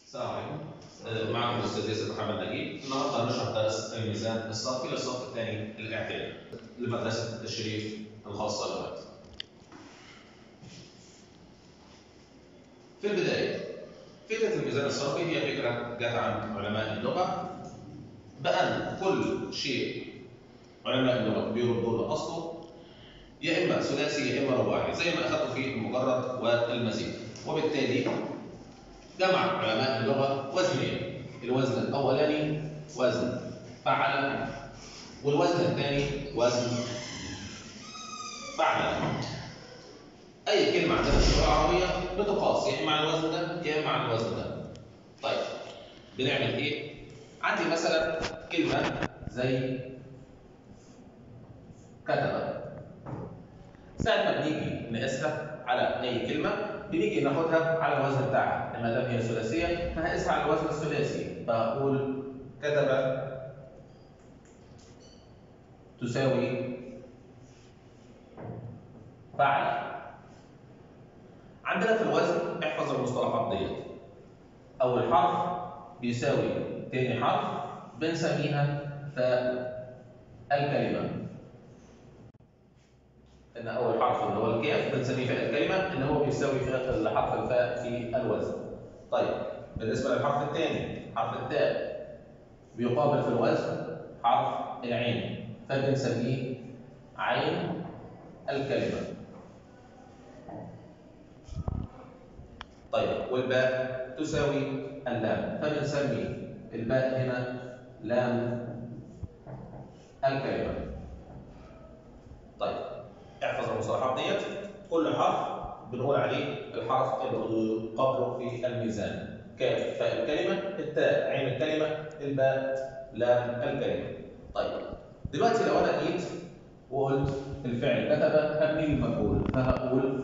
السلام عليكم آه، معكم الاستاذ ياسر محمد نجيب النهارده هنشرح درس الميزان الصرفي للصف الثاني الاعدادي لمدرسه التشريف الخاصه بالوقت. في البدايه فكره الميزان الصرفي هي فكره جت عن علماء اللغه بان كل شيء علماء اللغه بيردوا لاصله يا اما ثلاثي يا اما رباعي زي ما اخذته في المجرد والمزيد وبالتالي جمع علماء اللغة وزنين الوزن الأولاني وزن فعل والوزن الثاني وزن فعل أي كلمة عندنا في اللغة العربية بتقاس يا إما على الوزن ده يا إما على الوزن ده طيب بنعمل إيه؟ عندي مثلا كلمة زي كتب ساعة ما بنيجي نقيسها على أي كلمة بنيجي ناخدها على الوزن بتاعها ما دام هي ثلاثيه فهقيسها على الوزن الثلاثي فاقول كتب تساوي فعل عندنا في الوزن احفظ المصطلحات ديت اول حرف بيساوي تاني حرف بنسميها فاء الكلمه ان اول حرف اللي هو الكاف بنسميه فاء الكلمه اللي هو بيساوي في حرف الفاء في الوزن. طيب بالنسبه للحرف الثاني حرف التاء بيقابل في الوزن حرف العين فبنسميه عين الكلمه. طيب والباء تساوي اللام فبنسمي الباء هنا لام الكلمه. طيب احفظ المصطلحات ديت كل حرف بنقول عليه الحرف اللي قبله في الميزان كاف فاء الكلمه التاء عين الكلمه الباء لام الكلمه طيب دلوقتي لو انا جيت وقلت الفعل كتب هبني المفعول فهقول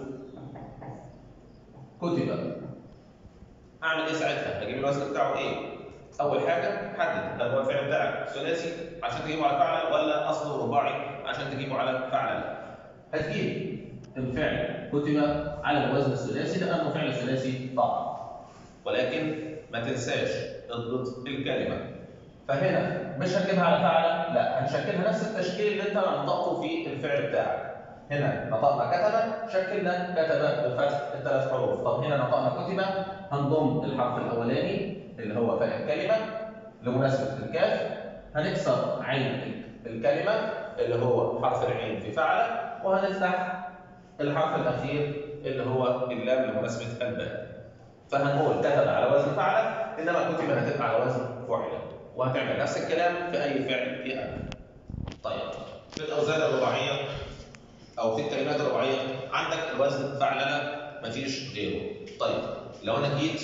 كتب اعمل ايه ساعتها؟ هجيب الوزن بتاعه ايه؟ اول حاجه حدد هل هو الفعل بتاعك ثلاثي عشان تجيبه على فعل ولا اصله رباعي عشان تجيبه على فعل هتجيب الفعل كتب على الوزن الثلاثي لانه فعل ثلاثي طبعا ولكن ما تنساش اضبط الكلمه فهنا مش هنجيبها على فعل لا هنشكلها نفس التشكيل اللي انت نطقته في الفعل بتاعك هنا نطقنا كتب شكلنا كتب بفتح الثلاث حروف طب هنا نطقنا كتب هنضم الحرف الاولاني اللي هو فاء الكلمه لمناسبه الكاف هنكسر عين الكلمه اللي هو حرف العين في فعل وهنفتح الحرف الاخير اللي هو اللام لمناسبه الباء فهنقول كتب على وزن فعل انما كتب هتبقى على وزن فعل وهتعمل نفس الكلام في اي فعل يأتي طيب في الاوزان الرباعيه او في الكلمات الرباعيه عندك الوزن فعلنا مفيش غيره طيب لو انا جيت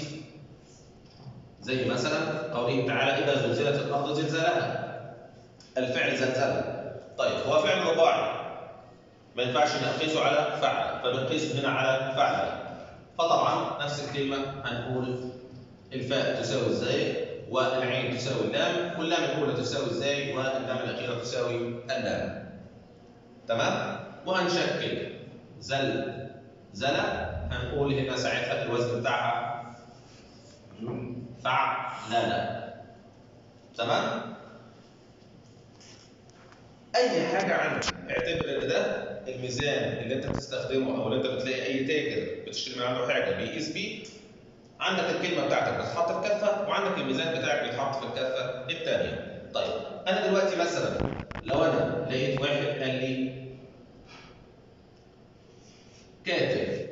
زي مثلا قوله تعالى اذا زلزلت الارض زلزالها الفعل زلزله طيب هو فعل رباعي ما ينفعش نقيسه على فعل فبنقيسه هنا على فعل فطبعا نفس الكلمه هنقول الفاء تساوي ازاي والعين تساوي اللام واللام الاولى تساوي ازاي واللام الاخيره تساوي اللام تمام وهنشكل زل زل هنقول هنا ساعتها الوزن بتاعها فعلله تمام اي حاجه عندك اعتبر ان ده الميزان اللي انت بتستخدمه او اللي انت بتلاقي اي تاجر بتشتري من عنده حاجه بيقيس بيه عندك الكلمه بتاعتك بتتحط في كفه وعندك الميزان بتاعك بيتحط في الكفه الثانيه طيب انا دلوقتي مثلا لو انا لقيت واحد قال لي كاتب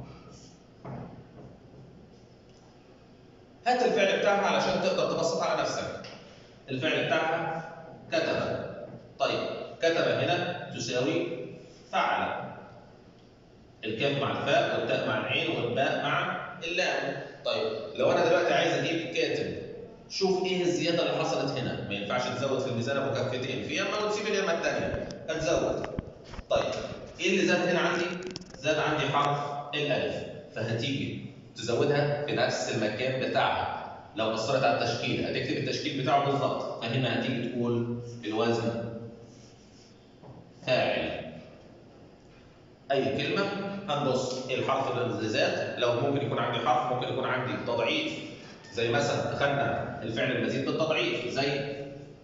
هات الفعل بتاعها علشان تقدر تبسط على نفسك الفعل بتاعها كتب طيب كتب هنا تساوي فعل الكاف مع الفاء والتاء مع العين والباء مع اللام طيب لو انا دلوقتي عايز اجيب كاتب شوف ايه الزياده اللي حصلت هنا ما ينفعش تزود في الميزان ابو كفتين في يمه وتسيب اليمه الثانيه هتزود طيب ايه اللي زاد هنا عندي زاد عندي حرف الالف فهتيجي تزودها في نفس المكان بتاعها لو اثرت على التشكيل هتكتب التشكيل بتاعه بالظبط فهنا هتيجي تقول الوزن فاعل اي كلمه هنبص الحرف اللي زاد لو ممكن يكون عندي حرف ممكن يكون عندي تضعيف زي مثلا اخذنا الفعل المزيد بالتضعيف زي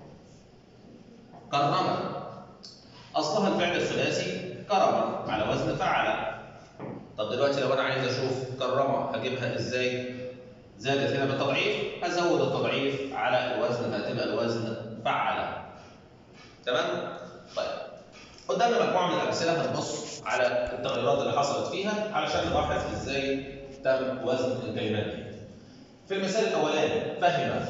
كرم اصلها الفعل الثلاثي كرم على وزن فعل طب دلوقتي لو انا عايز اشوف كرم هجيبها ازاي زادت هنا بالتضعيف ازود التضعيف على الوزن فهتبقى الوزن فعل تمام طيب قدامنا مجموعه من الامثله هنبص على التغيرات اللي حصلت فيها علشان نلاحظ ازاي تم وزن الكلمات دي في المثال الاولاني فهم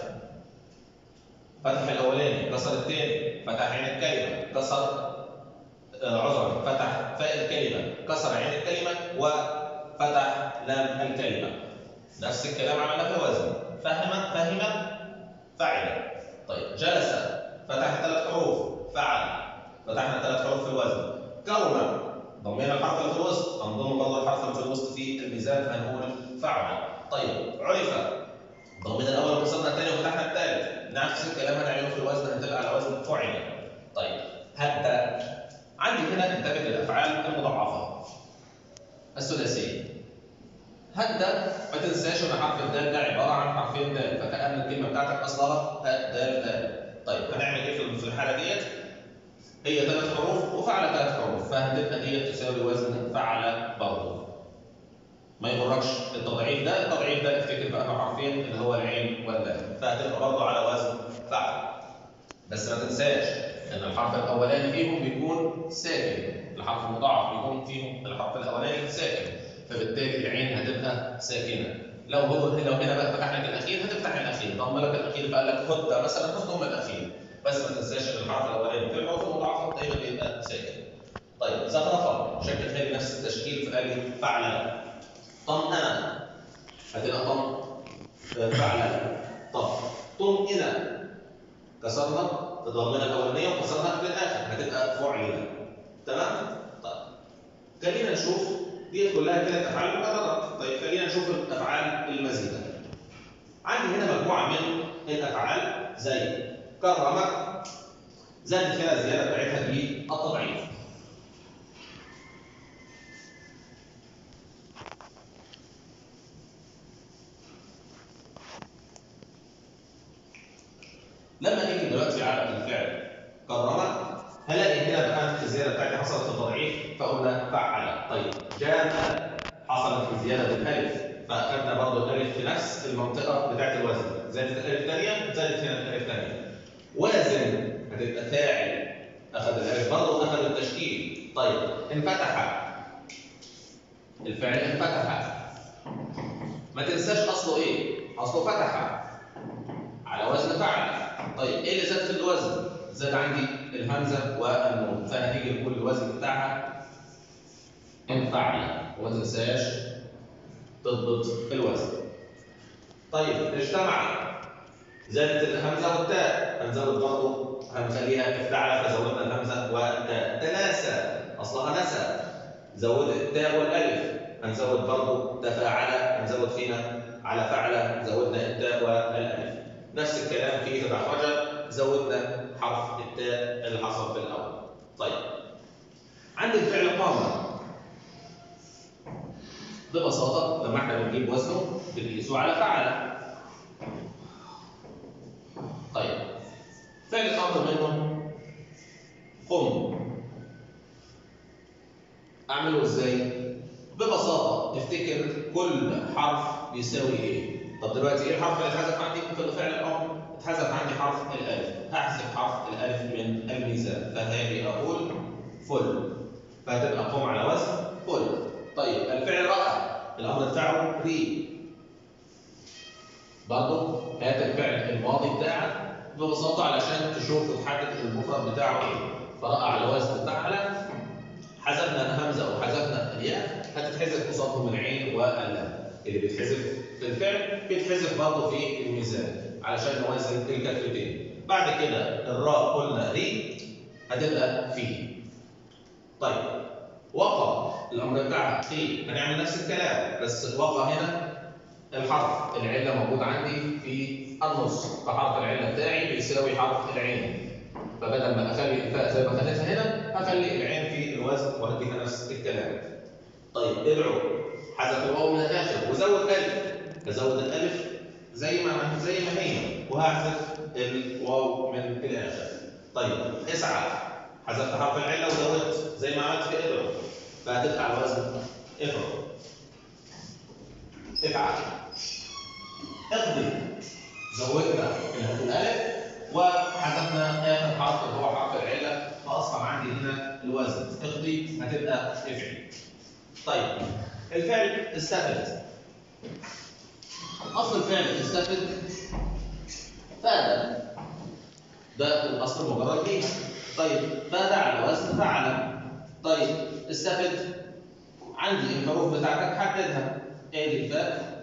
فتح الاولاني كسر الثاني فتح عين الكلمه كسر آه، عذرا فتح فاء الكلمه كسر عين الكلمه وفتح لام الكلمه نفس الكلام عملنا في الوزن فهم فهم فعل طيب جلس فتح ثلاث حروف فعل فتحنا ثلاث حروف في الوزن كرم ضمينا الحرف اللي في الوسط هنضم برضه الحرف اللي في الوسط في الميزان فهنقول فعل طيب عرف ضمينا الاول وكسرنا الثاني وفتحنا الثالث نفس الكلام هنعمله في الوزن هتبقى على وزن فعل طيب هبدا عندي هنا انتبه للافعال المضاعفه الثلاثيه هدا ما تنساش ان حرف الدال ده عباره عن حرفين دال فكأن الكلمه بتاعتك اصلها هاء دال دال طيب هنعمل ايه في الحاله ديت؟ هي ثلاث حروف وفعل ثلاث حروف فهتبقى ديت تساوي وزن فعل برضه ما يغركش التضعيف ده التضعيف ده افتكر بقى حرفين اللي هو العين واللام فهتبقى برضه على وزن فعل بس ما تنساش ان الحرف الاولاني فيهم بيكون ساكن الحرف المضاعف بيكون فيهم الحرف الاولاني ساكن فبالتالي العين هتبقى ساكنه لو هو لو هنا بقى فتح لك الاخير هتفتح الاخير ضم لك الاخير فقال لك هدى مثلا هضم الاخير بس ما تنساش ان الحرف الاولاني في الحروف المضاعفه دايما بيبقى ساكن طيب زخرفه شكل ثاني نفس التشكيل فقال لي فعل طمأنة هتبقى طم فعل طب طمئنة كسرنا تضمنا الاولانيه وكسرنا للاخر هتبقى فعل تمام طيب خلينا نشوف دي كلها كانت افعال مكرره طيب خلينا نشوف الافعال المزيده عندي هنا مجموعه من الافعال زي كرم زادت فيها الزياده بتاعتها بالتضعيف لما نيجي دلوقتي على الفعل كرم هلاقي هنا بقى الزياده بتاعتي حصلت في التضعيف فقلنا فعل طيب جاء حصلت الزياده بالالف فاخذنا برضه الالف في نفس المنطقه بتاعت الوزن زادت الالف ثانيه زادت هنا الالف ثانيه وازن هتبقى فاعل اخذ الالف برضه اخذ التشكيل طيب انفتح الفعل انفتح ما تنساش اصله ايه اصله فتح على وزن فعل طيب ايه اللي زاد في الوزن زاد عندي الهمزه والنون فهنيجي نقول الوزن بتاعها انفعل وما تنساش تضبط الوزن طيب اجتمع زادت الهمزه والتاء هنزود برضه هنخليها افتعل فزودنا الهمزه والتاء تناسى اصلها نسى زود التاء والالف هنزود برضه تفاعل هنزود فينا على فعل زودنا التاء والالف نفس الكلام في تدحرج زودنا حرف التاء اللي حصل في الاول طيب عندي الفعل قام ببساطه لما احنا بنجيب وزنه بنقيسه على فعل طيب فعل الامر منه قم اعمله ازاي ببساطه تفتكر كل حرف بيساوي ايه طب دلوقتي ايه الحرف اللي اتحذف عندي في فعل الامر اتحذف عندي حرف الالف هحذف حرف الالف من الميزان فهاجي اقول فل فهتبقى قم على وزن فل طيب الفعل راى الامر بتاعه ري برضه هات الفعل الماضي بتاعك ببساطه علشان تشوف وتحدد المفرد بتاعه ايه فراى على وزن فعل حذفنا الهمزه او حذفنا الياء هتتحذف قصادهم العين واللام اللي بيتحذف في الفعل بيتحذف برضه في الميزان علشان نوازن الكتلتين بعد كده الراء قلنا ري هتبقى فيه طيب وقع الامر بتاعها في هنعمل نفس الكلام بس وقع هنا الحرف العله موجود عندي في النص فحرف العله بتاعي بيساوي حرف العين فبدل ما اخلي الفاء زي ما خليتها هنا هخلي العين في الوزن وهديها نفس الكلام طيب ادعو حذف الواو من الاخر وزود الف ازود الالف زي ما وهحذف الواو من الاخر طيب اسعى حذفت حرف العله وزودت زي ما عملت في ابره فهتبقى على وزن ابره افعل اقضي زودنا الالف وحذفنا اخر حرف اللي هو حرف العله فاصبح عندي هنا الوزن اقضي هتبقى افعل طيب الفعل استفد اصل الفعل استفد فعل ده الاصل مجرد بيها طيب فاد على وزن فعل طيب استفد عندي الحروف بتاعتك حددها ادي الفاء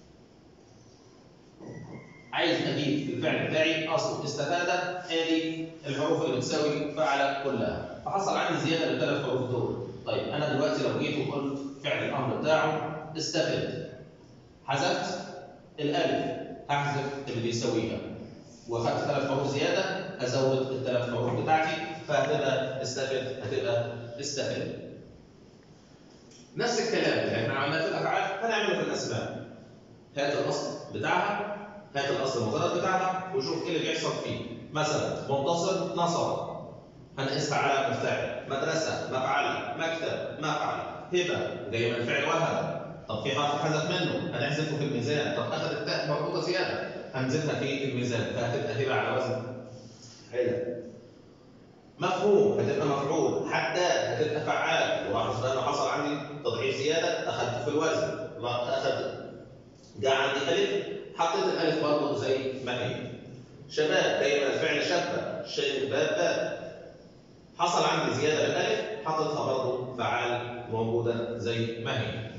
عايز اجيب الفعل بتاعي اصل استفاد ادي الحروف اللي بتساوي فعل كلها فحصل عندي زياده للثلاث حروف دول طيب انا دلوقتي لو جيت وقلت فعل الامر بتاعه استفد حذفت الالف هحذف اللي بيساويها واخدت ثلاث حروف زياده ازود الثلاث حروف بتاعتي فهتبقى استفد هتبقى استفد نفس الكلام اللي احنا عملناه في الافعال هنعمله في الاسماء هات الاصل بتاعها هات الاصل المجرد بتاعها وشوف ايه اللي بيحصل فيه مثلا منتصر نصر هنقيسها على مفتاح مدرسه مفعل مكتب مفعل هبه جاي من فعل وهب طب في حرف حذف منه هنحذفه في الميزان طب اخذ التاء مربوطه زياده هنزلها في الميزان فهتبقى هبه على وزن حلو مفهوم هتبقى مفعول حتى هتبقى فعال ولاحظ بقى انه حصل عندي تضعيف زياده اخذته في الوزن اخذ جاء عندي الف حطيت الالف برضه زي ما هي شباب دايما الفعل شبه شباب حصل عندي زياده بالالف حطيتها برضه فعال موجوده زي ما هي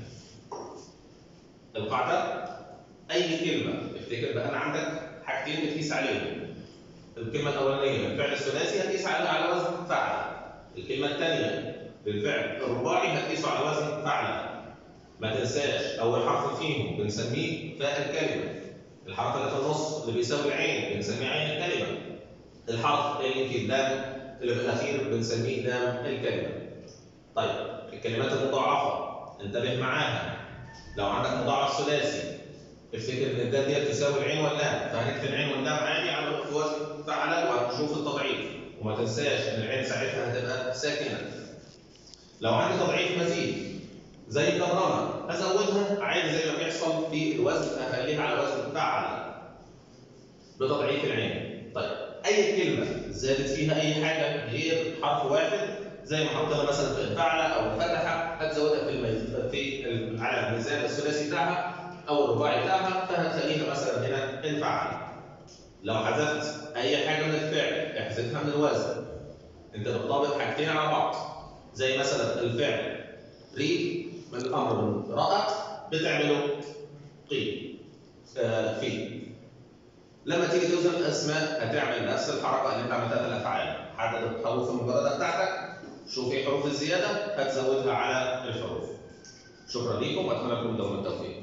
القاعده اي كلمه افتكر بقى انا عندك حاجتين بتقيس عليهم الكلمة الأولانية الفعل الثلاثي هتقيس عليها على وزن فعل. الكلمة الثانية للفعل الرباعي هتقيسه على وزن فعل. ما تنساش أول حرف فيهم بنسميه فاء الكلمة. الحرف اللي في النص اللي بيساوي العين بنسميه عين الكلمة. الحرف اللي في اللام اللي في الأخير بنسميه لام الكلمة. طيب الكلمات المضاعفة انتبه معاها. لو عندك مضاعف ثلاثي افتكر ان الدال دي تساوي العين واللام فهنكتب العين واللام عادي على وزن فعل وهنشوف التضعيف وما تنساش ان العين ساعتها هتبقى ساكنه لو عندي تضعيف مزيد زي كرامه ازودها عادي زي ما بيحصل في الوزن اخليها على وزن فعل بتضعيف العين طيب اي كلمه زادت فيها اي حاجه غير حرف واحد زي ما حطينا مثلا في الفعل او الفتحه هتزودها في الميز... في على الميزان الثلاثي بتاعها او الرباعي بتاعها فهتخليها مثلا هنا انفعل لو حذفت اي حاجه من الفعل احذفها من الوزن انت بتطابق حاجتين على بعض زي مثلا الفعل ري من الامر من رأت بتعمله قي آه في لما تيجي توزن الاسماء هتعمل نفس الحركه اللي انت عملتها في الافعال حدد الحروف المجرده بتاعتك شوف ايه حروف الزياده هتزودها على الحروف شكرا لكم واتمنى لكم دوام التوفيق